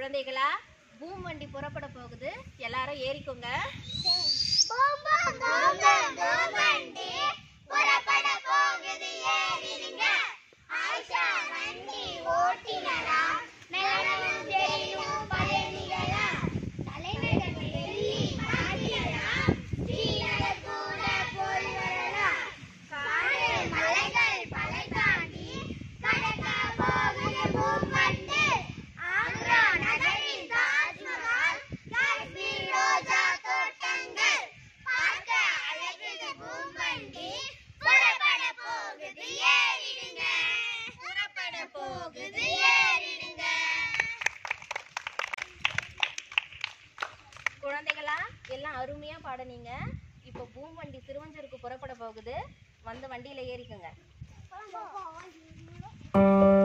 குழந்தைகளா பூம் வண்டி புறப்பட போகுது எல்லாரும் ஏறிக்கோங்க புறப்பட போகுது ஏறிடுங்க ஆயிஷா வண்டி ஓட்டினரா மெலனவும் தெரியும் பயணிகளா தலைநகர் டெல்லி மாறியலாம் ஸ்ரீநகர் கூட போய் வரலாம் காடு மலைகள் பலை தாண்டி கடக்க போகுது பூம்பந்து ஆக்ரா நகரில் தாஜ்மஹால் காஷ்மீர் ரோஜா தோட்டங்கள் பார்க்க அழகுது பூம்பண்டி புறப்பட போகுது ஏறிடுங்க புறப்பட போகுது ஏறிடுங்க குழந்தைகளா எல்லாம் அருமையா பாடுனீங்க இப்போ பூம் வண்டி சிறுவஞ்சூருக்கு புறப்பட போகுது வந்து வண்டியில ஏறிக்கோங்க